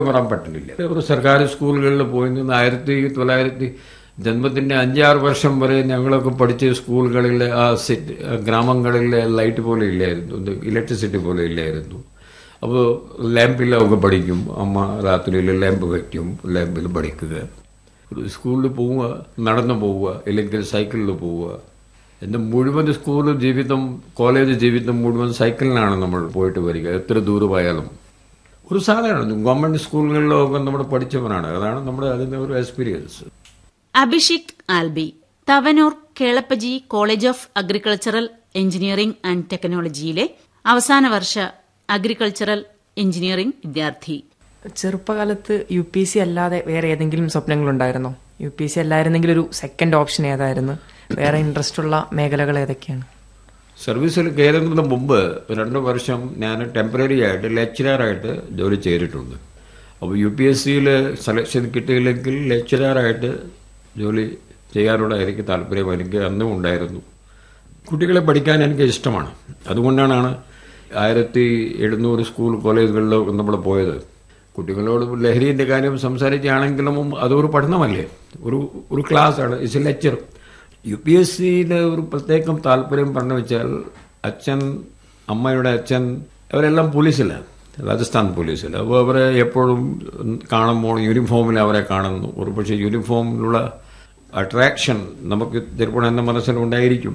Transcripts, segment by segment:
പറയാൻ പറ്റുന്നില്ല ഒരു സർക്കാർ സ്കൂളുകളിൽ പോയി നിന്ന് ആയിരത്തി തൊള്ളായിരത്തി ജന്മത്തിന്റെ അഞ്ചാറ് വർഷം വരെ ഞങ്ങളൊക്കെ പഠിച്ച സ്കൂളുകളിലെ ആ സിറ്റി ഗ്രാമങ്ങളിലെ ലൈറ്റ് പോലെ ഇല്ലായിരുന്നു ഇലക്ട്രിസിറ്റി പോലെ ഇല്ലായിരുന്നു അപ്പോൾ ലാമ്പിലൊക്കെ പഠിക്കും അമ്മ രാത്രിയിൽ ലാമ്പ് വയ്ക്കും ലാമ്പിൽ പഠിക്കുക ഒരു സ്കൂളിൽ പോവുക നടന്നു പോവുക ഇല്ലെങ്കിൽ സൈക്കിളിൽ പോവുക എൻ്റെ മുഴുവൻ സ്കൂൾ ജീവിതം കോളേജ് ജീവിതം മുഴുവൻ സൈക്കിളിലാണ് നമ്മൾ പോയിട്ട് വരിക എത്ര ദൂരമായാലും ഒരു സാധനമാണ് ഗവൺമെന്റ് സ്കൂളുകളിലൊക്കെ നമ്മൾ പഠിച്ചവനാണ് അതാണ് നമ്മുടെ അതിന്റെ ഒരു experience Abhishik Alby Thavanur Kelappaji college of agricultural engineering and ടെക്നോളജിയിലെ അവസാന വർഷ അഗ്രികൾച്ചറൽ എഞ്ചിനീയറിംഗ് വിദ്യാർത്ഥി ചെറുപ്പകാലത്ത് യു പി സി അല്ലാതെ വേറെ ഏതെങ്കിലും സ്വപ്നങ്ങളുണ്ടായിരുന്നോ യു പി സി അല്ലായിരുന്നെങ്കിൽ ഒരു സെക്കൻഡ് ഓപ്ഷൻ ഏതായിരുന്നു വേറെ ഇൻട്രസ്റ്റ് ഉള്ള മേഖലകൾ ഏതൊക്കെയാണ് സർവീസിൽ കയറുന്നതിന് മുമ്പ് രണ്ട് വർഷം ഞാൻ ടെമ്പററി ആയിട്ട് ലെക്ചറായിട്ട് ജോലി ചെയ്തിട്ടുണ്ട് അപ്പോൾ യു പി എസ് സിയിൽ സെലക്ഷൻ കിട്ടിയില്ലെങ്കിൽ ലെക്ചറായിട്ട് ജോലി ചെയ്യാനുള്ള എനിക്ക് താല്പര്യം എനിക്ക് അന്നും ഉണ്ടായിരുന്നു കുട്ടികളെ പഠിക്കാൻ എനിക്ക് ഇഷ്ടമാണ് അതുകൊണ്ടാണ് ആയിരത്തി എഴുന്നൂറ് സ്കൂൾ കോളേജുകളിലൊക്കെ നമ്മൾ പോയത് കുട്ടികളോട് ലഹരിന്റെ കാര്യം സംസാരിക്കുകയാണെങ്കിലും അതൊരു പഠനമല്ലേ ഒരു ഒരു ക്ലാസ്സാണ് it's a lecture U P S സിയിലെ ഒരു പ്രത്യേകം താല്പര്യം പറഞ്ഞു വെച്ചാൽ അച്ഛൻ അമ്മയുടെ അച്ഛൻ അവരെല്ലാം പോലീസിലാണ് രാജസ്ഥാൻ പോലീസിൽ അപ്പോൾ അവരെ എപ്പോഴും കാണുമ്പോൾ യൂണിഫോമിൽ അവരെ കാണുന്നു ഒരു പക്ഷേ യൂണിഫോമിലുള്ള അട്രാക്ഷൻ നമുക്ക് ചിലപ്പോൾ എൻ്റെ മനസ്സിലുണ്ടായിരിക്കും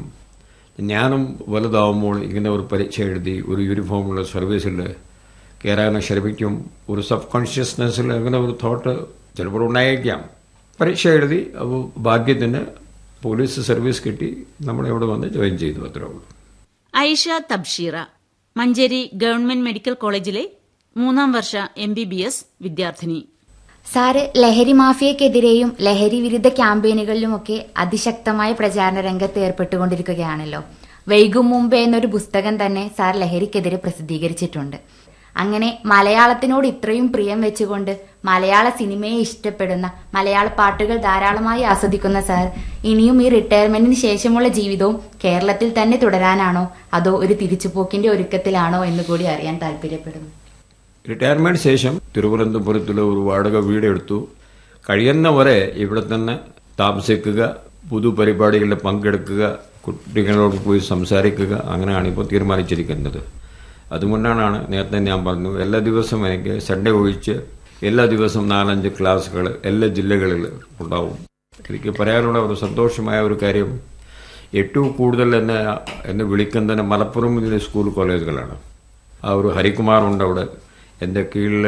ഞാനും വലുതാവുമ്പോൾ ഇങ്ങനെ ഒരു പരീക്ഷ എഴുതി ഒരു യൂണിഫോമുള്ള സർവീസിൽ കയറാൻ ശ്രമിക്കും ഒരു സബ് കോൺഷ്യസ്നെസ്സിൽ അങ്ങനെ ഒരു തോട്ട് ചിലപ്പോൾ ഉണ്ടായേക്കാം പരീക്ഷ എഴുതി അപ്പോൾ ഭാഗ്യത്തിന് പോലീസ് സർവീസ് കിട്ടി നമ്മളിവിടെ വന്ന് ജോയിൻ ചെയ്തു അത്രേ ഉള്ളൂ ഐഷ തബ്ഷീറ മഞ്ചേരി ഗവൺമെന്റ് മെഡിക്കൽ കോളേജിലെ മൂന്നാം വർഷ എം ബി ബി എസ് വിദ്യാർത്ഥിനി സാറ് ലഹരി മാഫിയക്കെതിരെയും ലഹരി വിരുദ്ധ ക്യാമ്പയിനുകളിലുമൊക്കെ അതിശക്തമായ പ്രചാരണ രംഗത്ത് ഏർപ്പെട്ടുകൊണ്ടിരിക്കുകയാണല്ലോ വൈകും മുമ്പേ എന്നൊരു പുസ്തകം തന്നെ സാർ ലഹരിക്കെതിരെ പ്രസിദ്ധീകരിച്ചിട്ടുണ്ട് അങ്ങനെ മലയാളത്തിനോട് ഇത്രയും പ്രിയം വെച്ചുകൊണ്ട് മലയാള സിനിമയെ ഇഷ്ടപ്പെടുന്ന മലയാള പാട്ടുകൾ ധാരാളമായി ആസ്വദിക്കുന്ന സാർ ഇനിയും ഈ റിട്ടയർമെന്റിന് ശേഷമുള്ള ജീവിതവും കേരളത്തിൽ തന്നെ തുടരാനാണോ അതോ ഒരു തിരിച്ചുപോക്കിന്റെ ഒരുക്കത്തിലാണോ എന്ന് കൂടി അറിയാൻ താല്പര്യപ്പെടുന്നു റിട്ടയർമെന്റ് ശേഷം തിരുവനന്തപുരത്തിൽ ഒരു വാടക വീടെടുത്തു കഴിയുന്നവരെ ഇവിടെ തന്നെ താമസിക്കുക പുതു പരിപാടികളിൽ പങ്കെടുക്കുക കുട്ടികളോട് പോയി സംസാരിക്കുക അങ്ങനെയാണ് ഇപ്പോൾ തീരുമാനിച്ചിരിക്കുന്നത് അതുകൊണ്ടാണ് നേരത്തെ ഞാൻ പറഞ്ഞു എല്ലാ ദിവസവും എനിക്ക് സൺഡേ ഒഴിച്ച് എല്ലാ ദിവസവും നാലഞ്ച് ക്ലാസ്സുകൾ എല്ലാ ജില്ലകളിൽ ഉണ്ടാവും എനിക്ക് പറയാനുള്ള ഒരു സന്തോഷമായ ഒരു കാര്യം ഏറ്റവും കൂടുതൽ എന്നെ എന്നെ വിളിക്കുന്നത് മലപ്പുറം മുതൽ സ്കൂൾ കോളേജുകളാണ് ആ ഒരു ഹരികുമാർ ഉണ്ട് അവിടെ എൻ്റെ കീഴിൽ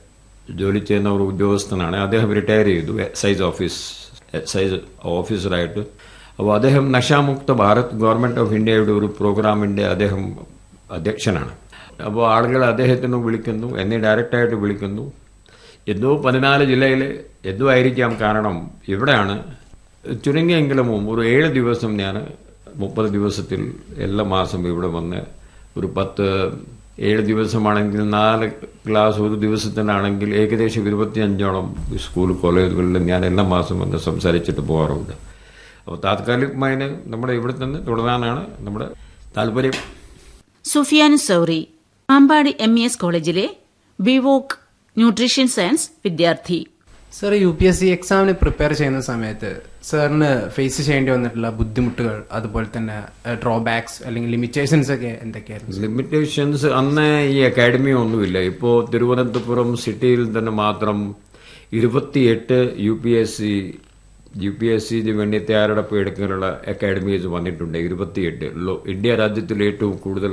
ജോലി ചെയ്യുന്ന ഒരു ഉദ്യോഗസ്ഥനാണ് അദ്ദേഹം റിട്ടയർ ചെയ്തു എക്സൈസ് ഓഫീസ് എക്സൈസ് ഓഫീസറായിട്ട് അപ്പോൾ അദ്ദേഹം നശാമുക്ത ഭാരത് ഗവൺമെന്റ് ഓഫ് ഇന്ത്യയുടെ ഒരു പ്രോഗ്രാമിന്റെ അദ്ദേഹം അധ്യക്ഷനാണ് അപ്പോൾ ആളുകൾ അദ്ദേഹത്തിന് വിളിക്കുന്നു എന്നെ ഡയറക്റ്റായിട്ട് വിളിക്കുന്നു എന്തോ പതിനാല് ജില്ലയിൽ എന്തോ ആയിരിക്കാം കാരണം ഇവിടെയാണ് ചുരുങ്ങിയെങ്കിലും ഒരു ഏഴ് ദിവസം ഞാൻ മുപ്പത് ദിവസത്തിൽ എല്ലാ മാസം ഇവിടെ വന്ന് ഒരു പത്ത് ഏഴ് ദിവസമാണെങ്കിൽ നാല് ക്ലാസ് ഒരു ദിവസത്തിനാണെങ്കിൽ ഏകദേശം ഇരുപത്തിയഞ്ചോളം സ്കൂൾ കോളേജുകളിൽ ഞാൻ എല്ലാ മാസം വന്ന് സംസാരിച്ചിട്ട് പോകാറുണ്ട് അപ്പോൾ താത്കാലികമായി നമ്മുടെ ഇവിടെ തന്നെ തുടരാനാണ് നമ്മുടെ താല്പര്യം Sufiyan Sauri Pampady M E S കോളേജിലെ ബിവോക്ക് ന്യൂട്രീഷൻ സയൻസ് വിദ്യാർത്ഥി sir U P S C എക്സാമിന് പ്രിപ്പയർ ചെയ്യുന്ന സമയത്ത് സാറിന് ഫേസ് ചെയ്യേണ്ടി വന്നിട്ടുള്ള ബുദ്ധിമുട്ടുകൾ അതുപോലെ തന്നെ ഡ്രോബാക്സ് അല്ലെങ്കിൽ ലിമിറ്റേഷൻസ് ഒക്കെ എന്തൊക്കെയായിരുന്നു ലിമിറ്റേഷൻസ് അന്ന് ഈ അക്കാഡമി ഒന്നുമില്ല ഇപ്പോൾ തിരുവനന്തപുരം സിറ്റിയിൽ തന്നെ മാത്രം ഇരുപത്തിയെട്ട് U P S C U P S സിന് വേണ്ടി തയ്യാറെടുപ്പ് എടുക്കാനുള്ള അക്കാഡമീസ് വന്നിട്ടുണ്ട് ഇരുപത്തിയെട്ട് ഇന്ത്യ രാജ്യത്തിൽ ഏറ്റവും കൂടുതൽ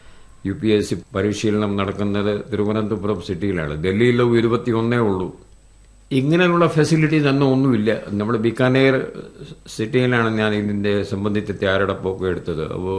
യു പി എസ് സി പരിശീലനം നടക്കുന്നത് തിരുവനന്തപുരം സിറ്റിയിലാണ് ഡൽഹിയിലും ഇരുപത്തി ഒന്നേ ഉള്ളൂ ഇങ്ങനെയുള്ള ഫെസിലിറ്റീസ് അന്നും ഒന്നുമില്ല നമ്മൾ ബിക്കാനേർ സിറ്റിയിലാണ് ഞാൻ ഇതിന്റെ സംബന്ധിച്ച് തയ്യാറെടുപ്പൊക്കെ എടുത്തത് അപ്പോൾ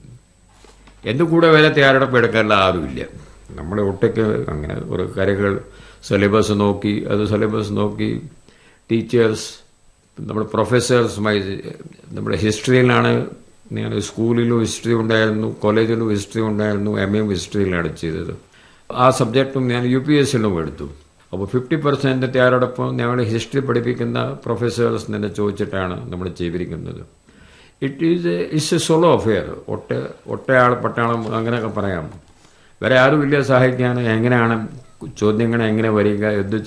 എന്റെ കൂടെ വരെ തയ്യാറെടുപ്പ് എടുക്കാനുള്ള ആരുമില്ല നമ്മുടെ ഒട്ടൊക്കെ അങ്ങനെ ഒരു കാര്യങ്ങൾ സിലബസ് നോക്കി അത് സിലബസ് നോക്കി ടീച്ചേഴ്സ് നമ്മുടെ പ്രൊഫസേഴ്സുമായി നമ്മുടെ ഹിസ്റ്ററിയിലാണ് ഞാൻ സ്കൂളിലും ഹിസ്റ്ററി ഉണ്ടായിരുന്നു കോളേജിലും ഹിസ്റ്ററി ഉണ്ടായിരുന്നു എം എം ഹിസ്റ്ററിയിലാണ് ചെയ്തത് ആ സബ്ജക്റ്റും ഞാൻ യു പി എസ് സിയിലും എടുത്തു അപ്പോൾ ഫിഫ്റ്റി പെർസെന്റ് തയ്യാറെടുപ്പ് ഞങ്ങൾ ഹിസ്റ്ററി പഠിപ്പിക്കുന്ന പ്രൊഫസേഴ്സ് തന്നെ ചോദിച്ചിട്ടാണ് നമ്മൾ ചെയ്തിരിക്കുന്നത് it is it's a solo affair ഒറ്റ ഒറ്റയാൾ പട്ടാളം അങ്ങനെയൊക്കെ പറയാം വേറെ ആരുമില്ല സഹായിക്കാൻ എങ്ങനെയാണ് ചോദ്യങ്ങൾ എങ്ങനെ വരിക എന്ത്